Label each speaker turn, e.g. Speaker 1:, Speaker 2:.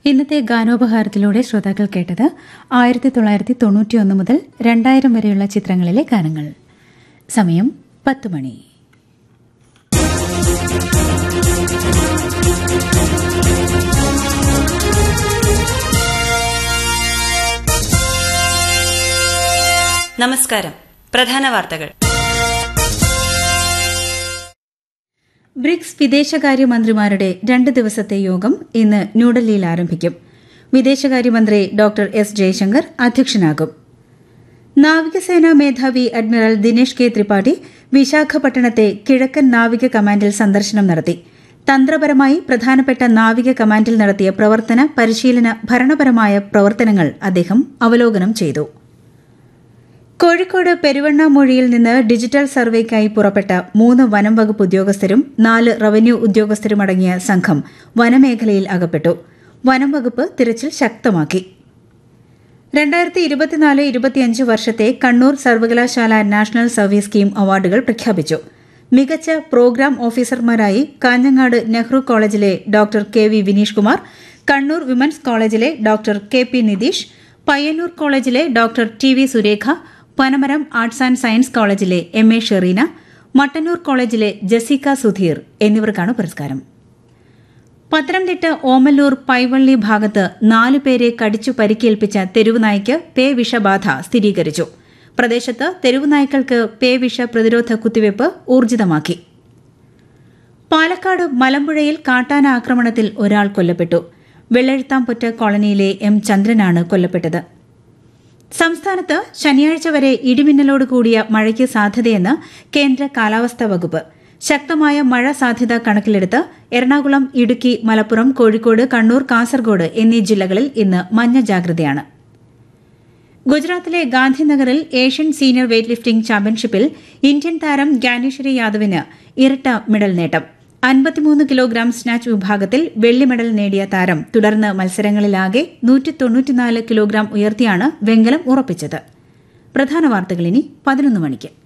Speaker 1: ഇന്നത്തെ ഗാനോപഹാരത്തിലൂടെ ശ്രോതാക്കൾ കേട്ടത് ആയിരത്തി തൊള്ളായിരത്തി തൊണ്ണൂറ്റിയൊന്ന് മുതൽ രണ്ടായിരം വരെയുള്ള ചിത്രങ്ങളിലെ ഗാനങ്ങൾ സമയം പത്ത് മണി
Speaker 2: നമസ്കാരം പ്രധാന വാർത്തകൾ
Speaker 1: ബ്രിക്സ് വിദേശകാര്യമന്ത്രിമാരുടെ രണ്ട് ദിവസത്തെ യോഗം ഇന്ന് ന്യൂഡൽഹിയിൽ ആരംഭിക്കും വിദേശകാര്യമന്ത്രി ഡോക്ടർ എസ് ജയശങ്കർ അധ്യക്ഷനാകും നാവികസേനാ മേധാവി അഡ്മിറൽ ദിനേഷ് കെ ത്രിപാഠി വിശാഖപട്ടണത്തെ കിഴക്കൻ നാവിക കമാൻഡിൽ സന്ദർശനം നടത്തി തന്ത്രപരമായി പ്രധാനപ്പെട്ട നാവിക കമാൻഡിൽ നടത്തിയ പ്രവർത്തന പരിശീലന ഭരണപരമായ പ്രവർത്തനങ്ങൾ അദ്ദേഹം അവലോകനം ചെയ്തു കോഴിക്കോട് പെരുവണ്ണാമൊഴിയിൽ നിന്ന് ഡിജിറ്റൽ സർവേക്കായി പുറപ്പെട്ട മൂന്ന് വനം വകുപ്പ് ഉദ്യോഗസ്ഥരും നാല് റവന്യൂ ഉദ്യോഗസ്ഥരുമടങ്ങിയ സംഘം വനമേഖലയിൽ അകപ്പെട്ടു വനം വകുപ്പ് തിരച്ചിൽ ശക്തമാക്കി രണ്ടായിരത്തി ഇരുപത്തിനാല് ഇരുപത്തിയഞ്ച് വർഷത്തെ കണ്ണൂർ സർവകലാശാല നാഷണൽ സർവീസ് സ്കീം അവാർഡുകൾ പ്രഖ്യാപിച്ചു മികച്ച പ്രോഗ്രാം ഓഫീസർമാരായി കാഞ്ഞങ്ങാട് നെഹ്റു കോളേജിലെ doctor K V Vineesh Kumar Kannur women's കോളേജിലെ doctor K P Nitheesh Payyanur കോളേജിലെ doctor T V Surekha Panamaram arts and science കോളേജിലെ എം എ ഷെറീന മട്ടന്നൂർ കോളേജിലെ ജസീക സുധീർ എന്നിവർക്കാണ് പുരസ്കാരം പത്തനംതിട്ട ഓമല്ലൂർ പൈവള്ളി ഭാഗത്ത് നാലു പേരെ കടിച്ചു പരിക്കേൽപ്പിച്ച തെരുവുനായ്ക്ക് പേ വിഷബാധ സ്ഥിരീകരിച്ചു പ്രദേശത്ത് തെരുവുനായ്ക്കൾക്ക് പേ വിഷ പ്രതിരോധ കുത്തിവയ്പ് ഊർജിതമാക്കി പാലക്കാട് മലമ്പുഴയിൽ കാട്ടാന ആക്രമണത്തിൽ ഒരാൾ കൊല്ലപ്പെട്ടു വെള്ളെഴുത്താംപൊറ്റ കോളനിയിലെ എം ചന്ദ്രനാണ് കൊല്ലപ്പെട്ടത് സംസ്ഥാനത്ത് ശനിയാഴ്ച വരെ ഇടിമിന്നലോട് കൂടിയ മഴയ്ക്ക് സാധ്യതയെന്ന് കേന്ദ്ര കാലാവസ്ഥാ വകുപ്പ് ശക്തമായ മഴ സാധ്യത കണക്കിലെടുത്ത് എറണാകുളം ഇടുക്കി മലപ്പുറം കോഴിക്കോട് കണ്ണൂർ കാസർഗോഡ് എന്നീ ജില്ലകളിൽ ഇന്ന് മഞ്ഞ ജാഗ്രതയാണ് ഗുജറാത്തിലെ ഗാന്ധിനഗറിൽ ഏഷ്യൻ സീനിയർ വെയ്റ്റ് ലിഫ്റ്റിംഗ് ചാമ്പ്യൻഷിപ്പിൽ ഇന്ത്യൻ താരം ജ്ഞാനേശ്വരി യാദവിന് ഇരട്ട മെഡൽ നേട്ടം അൻപത്തിമൂന്ന് കിലോഗ്രാം സ്നാച്ച് വിഭാഗത്തിൽ വെള്ളി മെഡൽ നേടിയ താരം തുടർന്ന് മത്സരങ്ങളിലാകെ നൂറ്റി തൊണ്ണൂറ്റിനാല് കിലോഗ്രാം ഉയർത്തിയാണ് വെങ്കലം ഉറപ്പിച്ചത് പ്രധാന വാർത്തകൾ ഇനി പതിനൊന്ന് മണിക്ക്